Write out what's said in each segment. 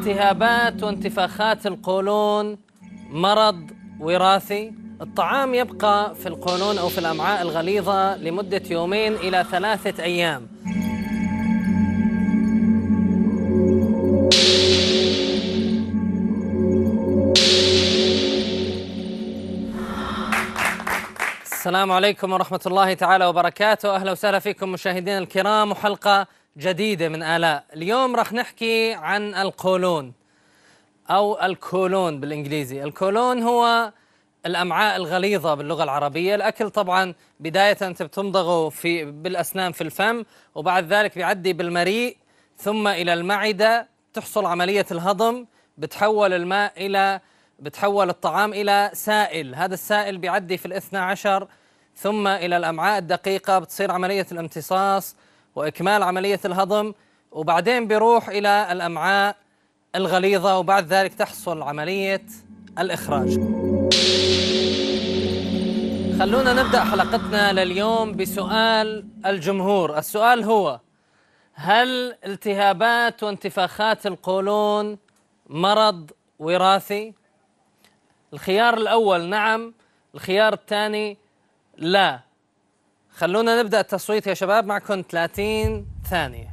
التهابات وانتفاخات القولون مرض وراثي الطعام يبقى في القولون أو في الأمعاء الغليظة لمدة يومين إلى ثلاثة أيام السلام عليكم ورحمة الله تعالى وبركاته أهلا وسهلا فيكم مشاهدينا الكرام وحلقة جديدة من آلاء اليوم راح نحكي عن القولون أو الكولون بالإنجليزي الكولون هو الأمعاء الغليظة باللغة العربية الأكل طبعا بداية أنت بتمضغه في بالأسنان في الفم وبعد ذلك بيعدي بالمريء ثم إلى المعدة تحصل عملية الهضم بتحول الماء إلى بتحول الطعام إلى سائل هذا السائل بيعدي في الاثنى عشر ثم إلى الأمعاء الدقيقة بتصير عملية الامتصاص وإكمال عملية الهضم وبعدين بيروح إلى الأمعاء الغليظة وبعد ذلك تحصل عملية الإخراج خلونا نبدأ حلقتنا لليوم بسؤال الجمهور السؤال هو هل التهابات وانتفاخات القولون مرض وراثي الخيار الأول نعم الخيار الثاني لا خلونا نبدأ التصويت يا شباب معكم 30 ثانية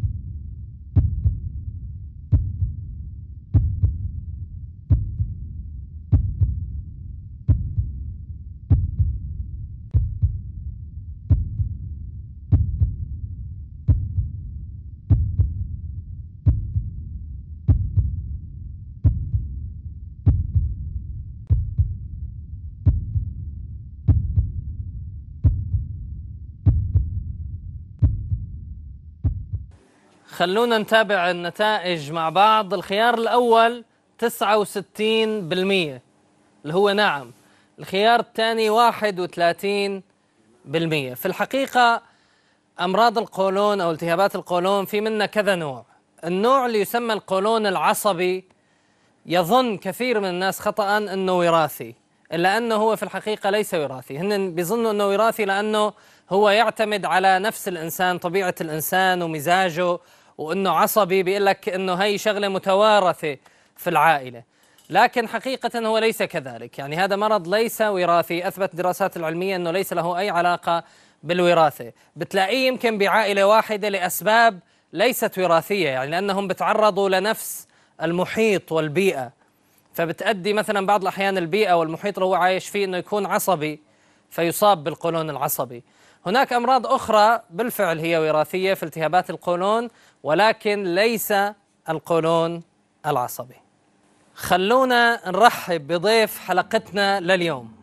خلونا نتابع النتائج مع بعض الخيار الأول 69% اللي هو نعم الخيار الثاني 31% في الحقيقة أمراض القولون أو التهابات القولون في منا كذا نوع النوع اللي يسمى القولون العصبي يظن كثير من الناس خطأ أنه وراثي إلا أنه هو في الحقيقة ليس وراثي هن بيظنوا أنه وراثي لأنه هو يعتمد على نفس الإنسان طبيعة الإنسان ومزاجه وانه عصبي بيقول لك انه هي شغله متوارثه في العائله لكن حقيقة هو ليس كذلك يعني هذا مرض ليس وراثي أثبت الدراسات العلمية أنه ليس له أي علاقة بالوراثة بتلاقيه يمكن بعائلة واحدة لأسباب ليست وراثية يعني لأنهم بتعرضوا لنفس المحيط والبيئة فبتأدي مثلا بعض الأحيان البيئة والمحيط اللي هو عايش فيه أنه يكون عصبي فيصاب بالقولون العصبي هناك أمراض أخرى بالفعل هي وراثية في التهابات القولون ولكن ليس القولون العصبي خلونا نرحب بضيف حلقتنا لليوم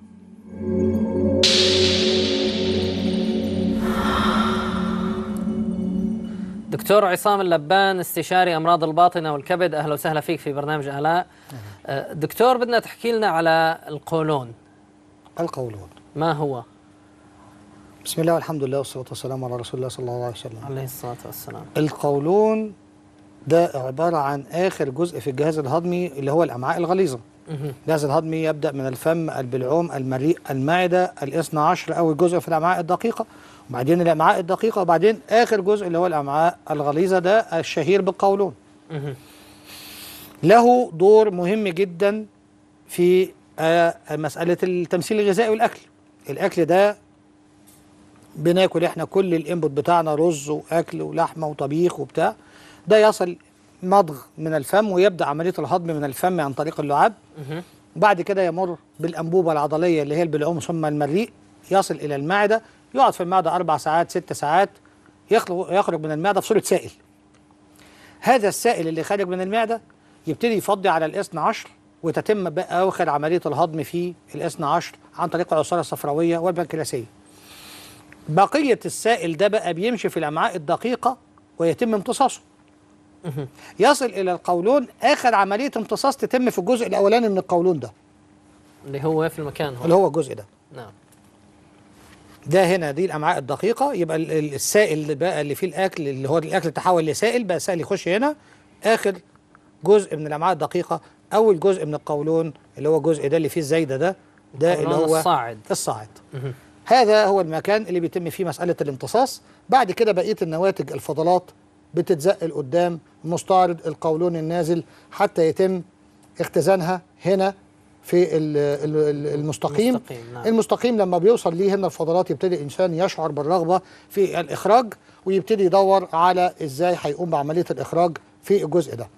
دكتور عصام اللبان استشاري امراض الباطنه والكبد اهلا وسهلا فيك في برنامج الاء أه، دكتور بدنا تحكي لنا على القولون القولون ما هو بسم الله والحمد لله والصلاة والسلام على رسول الله صلى الله عليه وسلم عليه الصلاة والسلام القولون ده عبارة عن آخر جزء في الجهاز الهضمي اللي هو الأمعاء الغليظة الجهاز الهضمي يبدأ من الفم البلعوم المريء المعدة الاثنى عشر أول جزء في الأمعاء الدقيقة وبعدين الأمعاء الدقيقة وبعدين آخر جزء اللي هو الأمعاء الغليظة ده الشهير بالقولون له دور مهم جدا في آه، مسألة التمثيل الغذائي والأكل الأكل ده بناكل احنا كل الانبوت بتاعنا رز واكل ولحمه وطبيخ وبتاع ده يصل مضغ من الفم ويبدا عمليه الهضم من الفم عن طريق اللعاب وبعد كده يمر بالانبوبه العضليه اللي هي البلعوم ثم المريء يصل الى المعده يقعد في المعده اربع ساعات ست ساعات يخرج من المعده في صوره سائل هذا السائل اللي خارج من المعده يبتدي يفضي على الاثنى عشر وتتم بقى اواخر عمليه الهضم في الاثنى عشر عن طريق العصاره الصفراويه والبنكرياسيه بقية السائل ده بقى بيمشي في الأمعاء الدقيقة ويتم امتصاصه يصل إلى القولون آخر عملية امتصاص تتم في الجزء الأولاني من القولون ده اللي هو في المكان هو اللي هو الجزء ده نعم ده هنا دي الأمعاء الدقيقة يبقى السائل اللي بقى اللي فيه الأكل اللي هو الأكل تحول لسائل بقى سائل يخش هنا آخر جزء من الأمعاء الدقيقة أول جزء من القولون اللي هو الجزء ده اللي فيه الزايدة ده ده اللي هو الصاعد الصاعد هذا هو المكان اللي بيتم فيه مسألة الامتصاص بعد كده بقية النواتج الفضلات بتتزق لقدام مستعرض القولون النازل حتى يتم اختزانها هنا في ال- ال- ال- المستقيم المستقيم، نعم. المستقيم لما بيوصل ليه هنا الفضلات يبتدي الانسان يشعر بالرغبه في الاخراج ويبتدي يدور على ازاي هيقوم بعمليه الاخراج في الجزء ده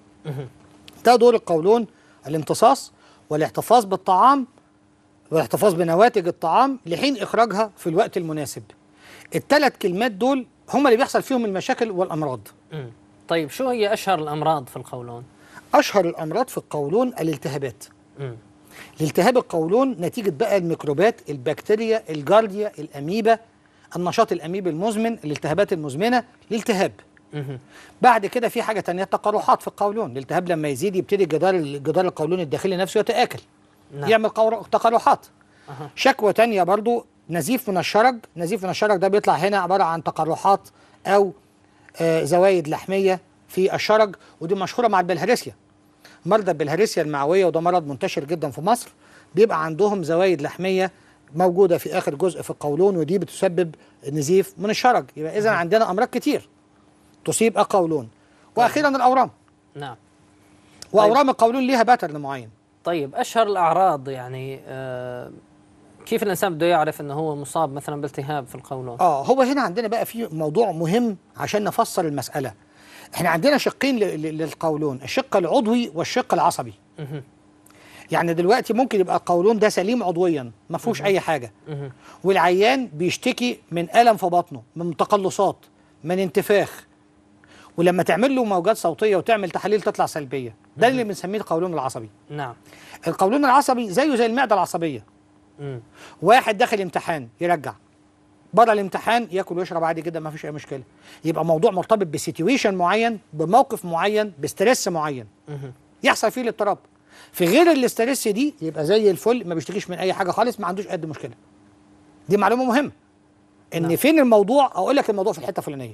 ده دور القولون الامتصاص والاحتفاظ بالطعام والاحتفاظ بنواتج الطعام لحين اخراجها في الوقت المناسب الثلاث كلمات دول هم اللي بيحصل فيهم المشاكل والامراض مم. طيب شو هي اشهر الامراض في القولون؟ اشهر الامراض في القولون الالتهابات مم. الالتهاب القولون نتيجه بقى الميكروبات البكتيريا الجارديا الاميبا النشاط الاميبي المزمن الالتهابات المزمنه الالتهاب مهم. بعد كده في حاجه تانية تقرحات في القولون الالتهاب لما يزيد يبتدي جدار جدار القولون الداخلي نفسه يتاكل نعم. يعمل قور- تقرحات أها. شكوى تانية برضو نزيف من الشرج نزيف من الشرج ده بيطلع هنا عباره عن تقرحات او آه زوايد لحميه في الشرج ودي مشهوره مع البلهارسيا مرضى البلهارسيا المعويه وده مرض منتشر جدا في مصر بيبقى عندهم زوايد لحميه موجوده في اخر جزء في القولون ودي بتسبب نزيف من الشرج يبقى اذا عندنا امراض كتير تصيب القولون واخيرا الاورام نعم واورام القولون ليها باترن معين طيب اشهر الاعراض يعني آه كيف الانسان بده يعرف انه هو مصاب مثلا بالتهاب في القولون؟ اه هو هنا عندنا بقى في موضوع مهم عشان نفسر المسألة احنا عندنا شقين ل- ل- للقولون الشق العضوي والشق العصبي مهم. يعني دلوقتي ممكن يبقى القولون ده سليم عضويا ما فيهوش اي حاجة مهم. والعيان بيشتكي من ألم في بطنه من تقلصات من انتفاخ ولما تعمل له موجات صوتية وتعمل تحاليل تطلع سلبية ده اللي بنسميه القولون العصبي نعم القولون العصبي زيه زي المعدة العصبية مم. واحد داخل امتحان يرجع بره الامتحان ياكل ويشرب عادي جدا ما فيش اي مشكله يبقى موضوع مرتبط بسيتويشن معين بموقف معين بستريس معين مهم. يحصل فيه الاضطراب في غير الاستريس دي يبقى زي الفل ما بيشتكيش من اي حاجه خالص ما عندوش قد مشكله دي معلومه مهمه ان نعم. فين الموضوع اقول لك الموضوع في الحته الفلانيه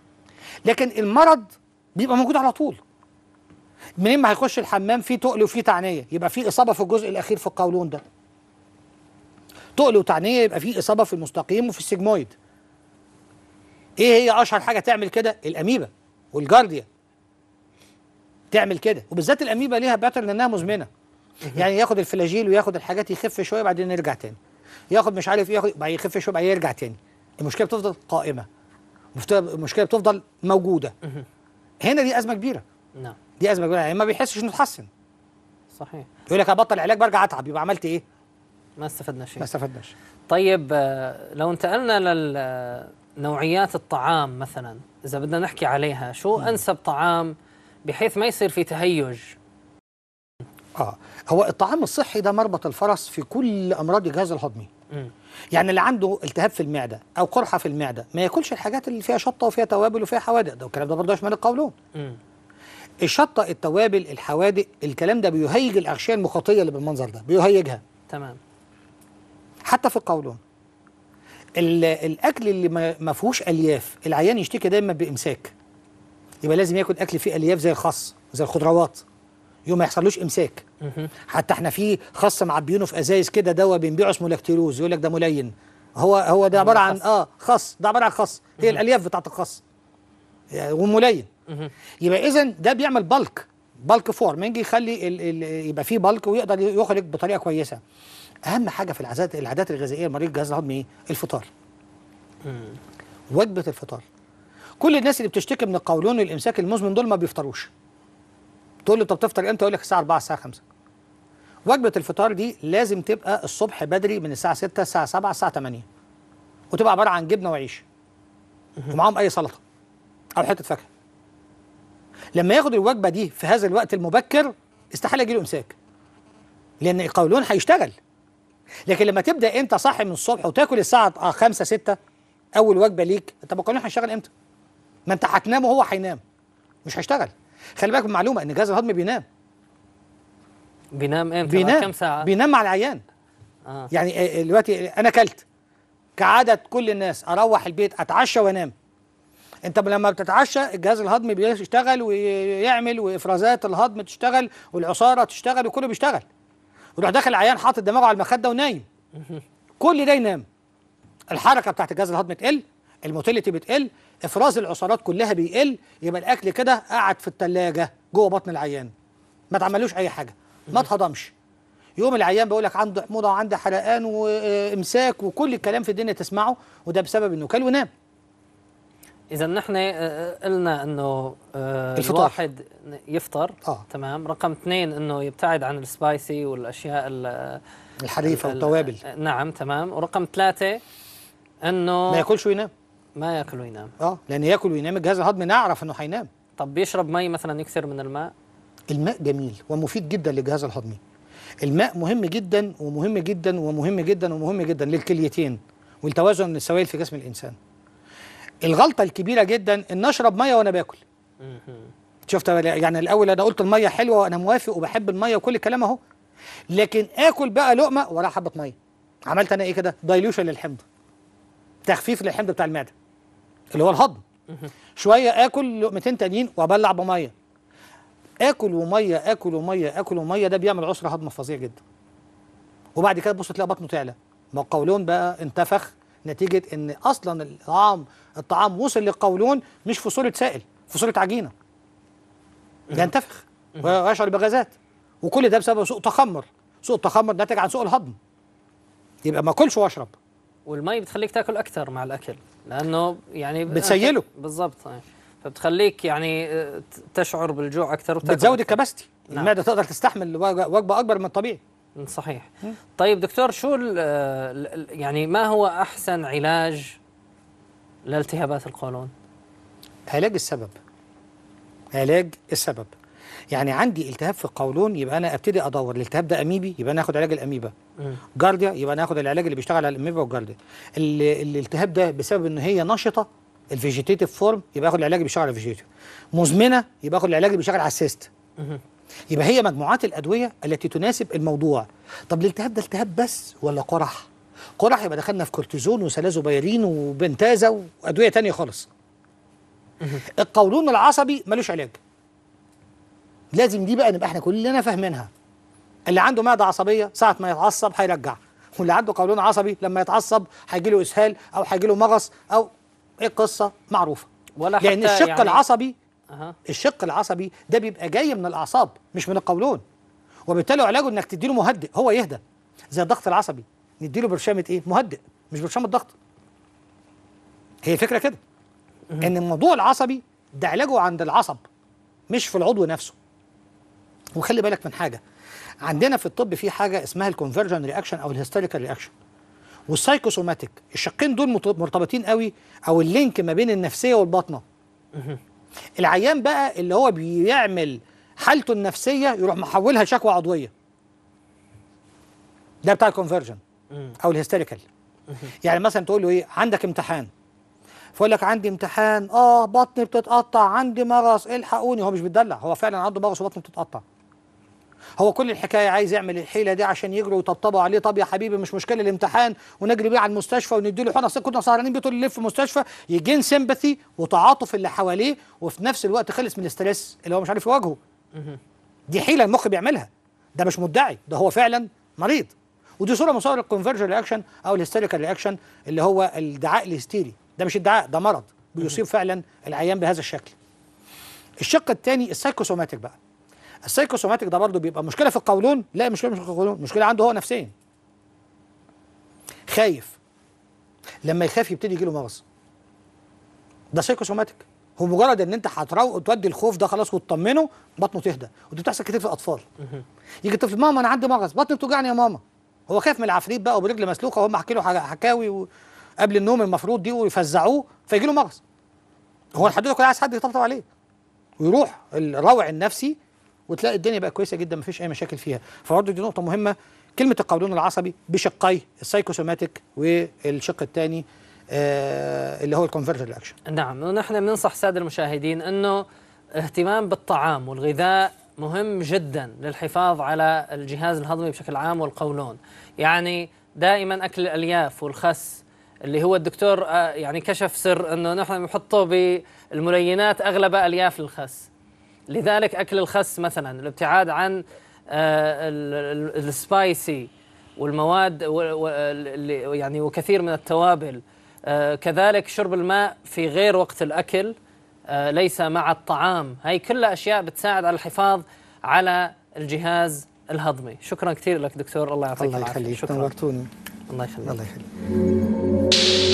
لكن المرض بيبقى موجود على طول منين ما هيخش الحمام فيه تقل وفيه تعنيه يبقى فيه اصابه في الجزء الاخير في القولون ده تقل وتعنيه يبقى فيه اصابه في المستقيم وفي السجمويد ايه هي اشهر حاجه تعمل كده الاميبا والجارديا تعمل كده وبالذات الاميبا ليها باترن انها مزمنه يعني ياخد الفلاجيل وياخد الحاجات يخف شويه بعدين يرجع تاني ياخد مش عارف إيه، ياخد بعدين يخف شويه بعدين يرجع تاني المشكله بتفضل قائمه مفت- المشكله بتفضل موجوده هنا دي ازمه كبيره نعم دي ازمه كبيره يعني ما بيحسش انه اتحسن صحيح يقول لك هبطل علاج برجع اتعب يبقى عملت ايه؟ ما استفدنا شيء ما استفدناش طيب آه، لو انتقلنا لنوعيات الطعام مثلا اذا بدنا نحكي عليها شو انسب طعام بحيث ما يصير في تهيج اه هو الطعام الصحي ده مربط الفرس في كل امراض الجهاز الهضمي مم. يعني اللي عنده التهاب في المعده او قرحه في المعده ما ياكلش الحاجات اللي فيها شطه وفيها توابل وفيها حوادق ده الكلام ده برضه يشمل القولون مم. الشطه التوابل الحوادق الكلام ده بيهيج الاغشيه المخاطيه اللي بالمنظر ده بيهيجها تمام حتى في القولون ال- الاكل اللي ما ما فيهوش الياف العيان يشتكي دايما بامساك يبقى لازم ياكل اكل فيه الياف زي الخس زي الخضروات يوم ما يحصلوش امساك مهم. حتى احنا في خس معبينه في ازايز كده دواء بنبيعه اسمه لاكتيروز يقول لك ده ملين هو هو ده عباره عن خس. اه خس ده عباره عن خس هي الالياف بتاعت الخس يعني وملين مهم. يبقى اذا ده بيعمل بالك بالك فورمنج يخلي ال ال يبقى فيه بالك ويقدر يخرج بطريقه كويسه اهم حاجه في العادات العادات الغذائيه لمريض الجهاز الهضمي ايه الفطار مم. وجبه الفطار كل الناس اللي بتشتكي من القولون والامساك المزمن دول ما بيفطروش تقول له طب تفطر امتى يقول لك الساعه 4 الساعه 5 وجبه الفطار دي لازم تبقى الصبح بدري من الساعه 6 الساعه 7 الساعه 8 وتبقى عباره عن جبنه وعيش ومعاهم اي سلطه او حته فاكهه لما ياخد الوجبه دي في هذا الوقت المبكر استحاله يجي له امساك لان القولون هيشتغل لكن لما تبدا انت صاحي من الصبح وتاكل الساعه 5 6 اول وجبه ليك طب القولون هيشتغل امتى؟ ما انت هتنام وهو هينام مش هيشتغل خلي بالك من معلومه ان الجهاز الهضمي بينام بينام امتى بعد بينام كم ساعه بينام مع العيان آه. يعني آه، دلوقتي انا اكلت كعاده كل الناس اروح البيت اتعشى وانام انت لما بتتعشى الجهاز الهضمي بيشتغل ويعمل وافرازات الهضم تشتغل والعصاره تشتغل وكله بيشتغل ويروح داخل العيان حاطط دماغه على المخده ونايم كل ده ينام الحركه بتاعت الجهاز الهضمي تقل الموتيليتي بتقل افراز العصارات كلها بيقل يبقى الاكل كده قعد في الثلاجه جوه بطن العيان ما تعملوش اي حاجه ما اتهضمش يوم العيان بيقول لك عنده حموضه وعنده حرقان وامساك وكل الكلام في الدنيا تسمعه وده بسبب انه كل ونام اذا نحن آه، قلنا انه آه، الفطار. الواحد يفطر آه. تمام رقم اثنين انه يبتعد عن السبايسي والاشياء ال- الحريفه ال- والتوابل نعم تمام ورقم ثلاثة انه ما ياكلش وينام ما ياكل وينام اه لان ياكل وينام الجهاز الهضمي نعرف انه هينام طب بيشرب مي مثلا يكثر من الماء الماء جميل ومفيد جدا للجهاز الهضمي الماء مهم جدا ومهم جدا ومهم جدا ومهم جدا للكليتين والتوازن السوائل في جسم الانسان الغلطه الكبيره جدا ان اشرب ميه وانا باكل شفت يعني الاول انا قلت الميه حلوه وانا موافق وبحب الميه وكل الكلام اهو لكن اكل بقى لقمه ولا حبه ميه عملت انا ايه كده دايلوشن للحمض تخفيف للحمض بتاع المعده اللي هو الهضم شويه اكل لقمتين تانيين وابلع بميه اكل وميه اكل وميه اكل وميه ده بيعمل عسر هضم فظيع جدا وبعد كده تبص تلاقي بطنه تعلى ما القولون بقى انتفخ نتيجه ان اصلا الطعام الطعام وصل للقولون مش في صوره سائل في صوره عجينه ينتفخ ويشعر بغازات وكل ده بسبب سوء تخمر سوء التخمر ناتج عن سوء الهضم يبقى ما اكلش واشرب والمي بتخليك تاكل اكثر مع الاكل لانه يعني بتسيله. بالضبط آه. فبتخليك يعني آه، ت- تشعر بالجوع اكثر وبتاكل بتزود أكتر. الكباستي نعم. المعده تقدر تستحمل وج- وجبه اكبر من الطبيعي صحيح طيب دكتور شو ال- ال- ال- يعني ما هو احسن علاج لالتهابات القولون علاج السبب علاج السبب يعني عندي التهاب في القولون يبقى انا ابتدي ادور الالتهاب ده اميبي يبقى انا اخد علاج الاميبا مم. جارديا يبقى انا اخد العلاج اللي بيشتغل على الاميبا والجارديا ال- الالتهاب ده بسبب ان هي نشطه الفيجيتيتيف فورم يبقى اخد العلاج اللي بيشتغل على الفيجيتيف مزمنه يبقى اخد العلاج اللي بيشتغل على السيست مهم. يبقى هي مجموعات الادويه التي تناسب الموضوع طب الالتهاب ده التهاب بس ولا قرح قرح يبقى دخلنا في كورتيزون وسلازوبيرين وبنتازا وادويه تانية خالص القولون العصبي ملوش علاج لازم دي بقى نبقى احنا كلنا فاهمينها اللي عنده معده عصبيه ساعه ما يتعصب هيرجع واللي عنده قولون عصبي لما يتعصب هيجي له اسهال او هيجي له مغص او ايه القصه معروفه ولا لان حتى الشق يعني العصبي أها. الشق العصبي ده بيبقى جاي من الاعصاب مش من القولون وبالتالي علاجه انك تديله مهدئ هو يهدى زي الضغط العصبي نديله برشامه ايه مهدئ مش برشامه ضغط هي فكره كده ان الموضوع العصبي ده علاجه عند العصب مش في العضو نفسه وخلي بالك من حاجه عندنا في الطب في حاجه اسمها الكونفرجن رياكشن او الهيستوريكال رياكشن والسايكوسوماتيك الشقين دول مت- مرتبطين قوي او اللينك ما بين النفسيه والباطنه العيان بقى اللي هو بيعمل حالته النفسيه يروح محولها لشكوى عضويه ده بتاع الكونفرجن مم. او الهيستوريكال يعني مثلا تقول له ايه عندك امتحان فيقول لك عندي امتحان اه بطني بتتقطع عندي مغص الحقوني هو مش بيتدلع هو فعلا عنده مغص وبطنه بتتقطع هو كل الحكايه عايز يعمل الحيله دي عشان يجروا ويطبطبوا عليه طب يا حبيبي مش مشكله الامتحان ونجري بيه على المستشفى ونديله حقنه أصل كنا سهرانين بيه طول الليل في المستشفى يجين سيمباثي وتعاطف اللي حواليه وفي نفس الوقت خلص من الاستريس اللي هو مش عارف يواجهه دي حيله المخ بيعملها ده مش مدعي ده هو فعلا مريض ودي صوره من صور الكونفرجن رياكشن او الهيستيريكال رياكشن اللي هو الدعاء الهستيري ده مش ادعاء ده مرض بيصيب فعلا العيان بهذا الشكل الشق الثاني السايكوسوماتيك بقى السايكوسوماتيك ده برضه بيبقى مشكله في القولون لا مشكله مش في القولون مشكله عنده هو نفسيا خايف لما يخاف يبتدي يجي له مغص ده سايكوسوماتيك هو مجرد ان انت هتروق تودي الخوف ده خلاص وتطمنه بطنه تهدى ودي بتحصل كتير في الاطفال يجي الطفل ماما انا عندي مغص بطني بتوجعني يا ماما هو خايف من العفريت بقى وبرجل مسلوخه وهم حكي له حاجة- حكاوي و... قبل النوم المفروض دي ويفزعوه فيجي له مغص هو الحدوته كلها عايز حد يطبطب عليه ويروح الروع النفسي وتلاقي الدنيا بقى كويسه جدا مفيش اي مشاكل فيها فبرضه دي نقطه مهمه كلمه القولون العصبي بشقيه السايكوسوماتيك والشق الثاني آه اللي هو الكونفرجن رياكشن نعم ونحن بننصح الساده المشاهدين انه اهتمام بالطعام والغذاء مهم جدا للحفاظ على الجهاز الهضمي بشكل عام والقولون يعني دائما اكل الالياف والخس اللي هو الدكتور آه، يعني كشف سر انه نحن بنحطه بالملينات اغلبها الياف الخس لذلك اكل الخس مثلا الابتعاد عن آه، ال- ال- السبايسي والمواد و- و- اللي يعني وكثير من التوابل آه، كذلك شرب الماء في غير وقت الأكل آه، ليس مع الطعام هاي كلها أشياء بتساعد على الحفاظ على الجهاز الهضمي شكرا كثير لك دكتور الله يعطيك الله العافية يخليك شكرا نورتوني الله يخليك الله يخليك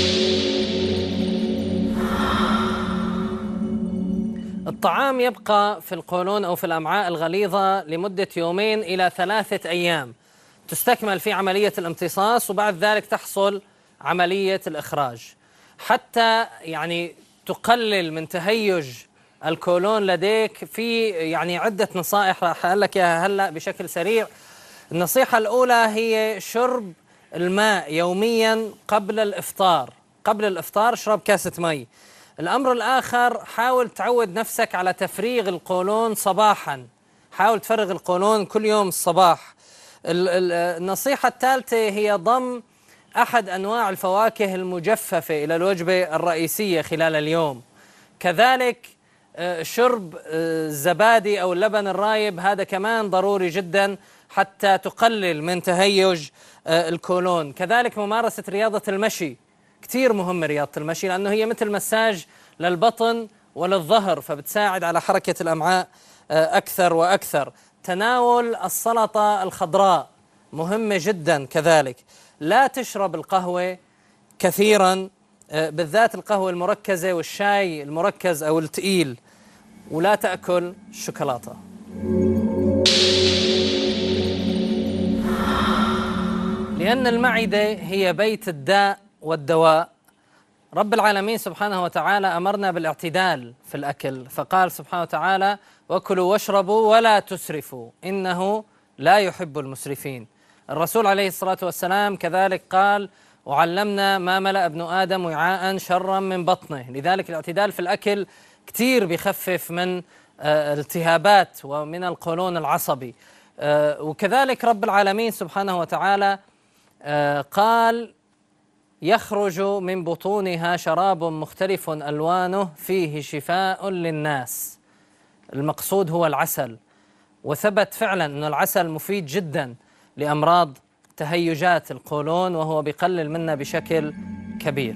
الطعام يبقى في القولون أو في الأمعاء الغليظة لمدة يومين إلى ثلاثة أيام تستكمل في عملية الامتصاص وبعد ذلك تحصل عملية الإخراج حتى يعني تقلل من تهيج الكولون لديك في يعني عدة نصائح راح أقول لك إياها هلأ بشكل سريع النصيحة الأولى هي شرب الماء يوميا قبل الإفطار قبل الإفطار اشرب كاسة مي الأمر الآخر حاول تعود نفسك على تفريغ القولون صباحا حاول تفرغ القولون كل يوم الصباح ال- ال- النصيحة الثالثة هي ضم أحد أنواع الفواكه المجففة إلى الوجبة الرئيسية خلال اليوم كذلك آه، شرب آه، الزبادي أو اللبن الرايب هذا كمان ضروري جدا حتى تقلل من تهيج آه، الكولون كذلك ممارسة رياضة المشي كثير مهمة رياضة المشي لأنه هي مثل مساج للبطن وللظهر فبتساعد على حركة الأمعاء آه، أكثر وأكثر تناول السلطة الخضراء مهمة جدا كذلك لا تشرب القهوة كثيرا آه، بالذات القهوة المركزة والشاي المركز أو التقيل ولا تأكل الشوكولاتة لأن المعدة هي بيت الداء والدواء رب العالمين سبحانه وتعالى أمرنا بالاعتدال في الأكل فقال سبحانه وتعالى وكلوا واشربوا ولا تسرفوا إنه لا يحب المسرفين الرسول عليه الصلاة والسلام كذلك قال وعلمنا ما ملأ ابن آدم وعاء شرا من بطنه لذلك الاعتدال في الأكل كثير بيخفف من آه، التهابات ومن القولون العصبي آه، وكذلك رب العالمين سبحانه وتعالى آه، قال يخرج من بطونها شراب مختلف الوانه فيه شفاء للناس. المقصود هو العسل وثبت فعلا ان العسل مفيد جدا لامراض تهيجات القولون وهو بيقلل منا بشكل كبير.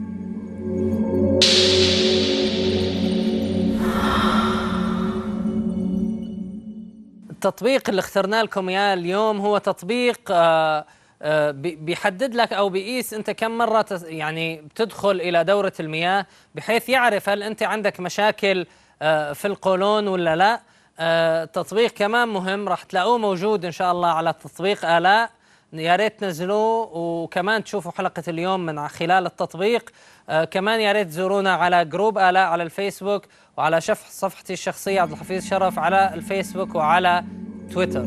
التطبيق اللي اخترنا لكم اياه اليوم هو تطبيق آه، آه، بي- بيحدد لك او بيقيس انت كم مره تس- يعني بتدخل الى دوره المياه بحيث يعرف هل انت عندك مشاكل آه، في القولون ولا لا آه، تطبيق كمان مهم راح تلاقوه موجود ان شاء الله على تطبيق الاء يا ريت تنزلوه وكمان تشوفوا حلقه اليوم من خلال التطبيق آه كمان يا ريت تزورونا على جروب الاء على الفيسبوك وعلى شف صفحتي الشخصيه عبد الحفيظ شرف على الفيسبوك وعلى تويتر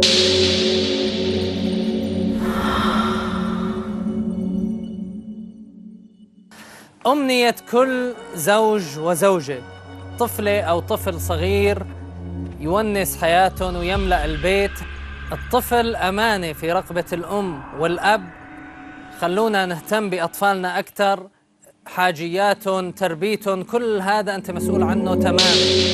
أمنية كل زوج وزوجة طفلة أو طفل صغير يونس حياتهم ويملأ البيت الطفل أمانة في رقبة الأم والأب خلونا نهتم بأطفالنا أكثر حاجياتهم تربيتهم كل هذا أنت مسؤول عنه تماما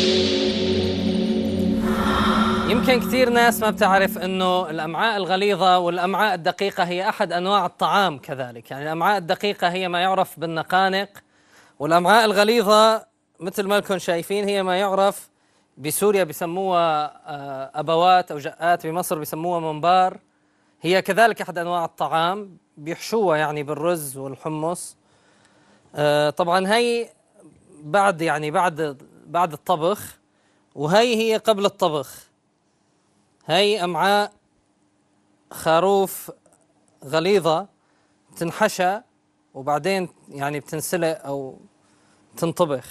يمكن كثير ناس ما بتعرف انه الامعاء الغليظه والامعاء الدقيقه هي احد انواع الطعام كذلك، يعني الامعاء الدقيقه هي ما يعرف بالنقانق والامعاء الغليظه مثل ما لكم شايفين هي ما يعرف بسوريا بسموها آه، ابوات او جقات بمصر بسموها منبار هي كذلك احد انواع الطعام بيحشوها يعني بالرز والحمص آه، طبعا هي بعد يعني بعد بعد الطبخ وهي هي قبل الطبخ هي امعاء خروف غليظه تنحشى وبعدين يعني بتنسلق او تنطبخ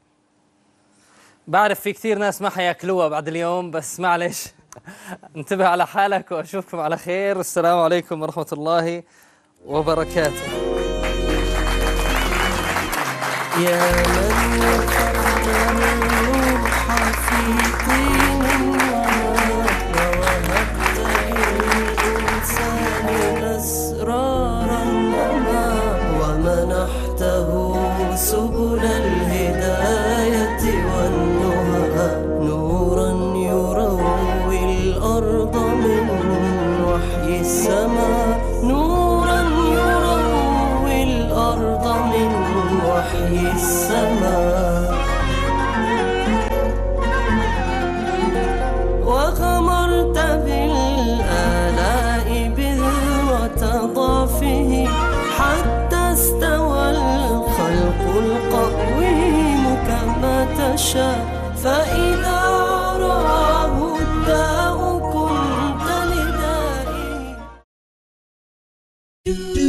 بعرف في كثير ناس ما حياكلوها بعد اليوم بس معلش انتبه على حالك واشوفكم على خير السلام عليكم ورحمه الله وبركاته يا من يقدم الروح في طين ونار ووهبت للإنسان أسرارا وما ومنحته سبل الهداية والنهى نورا يروي الأرض من وحي السماء نورا يروي الأرض شاء فإذا راه الداء كنت لدائه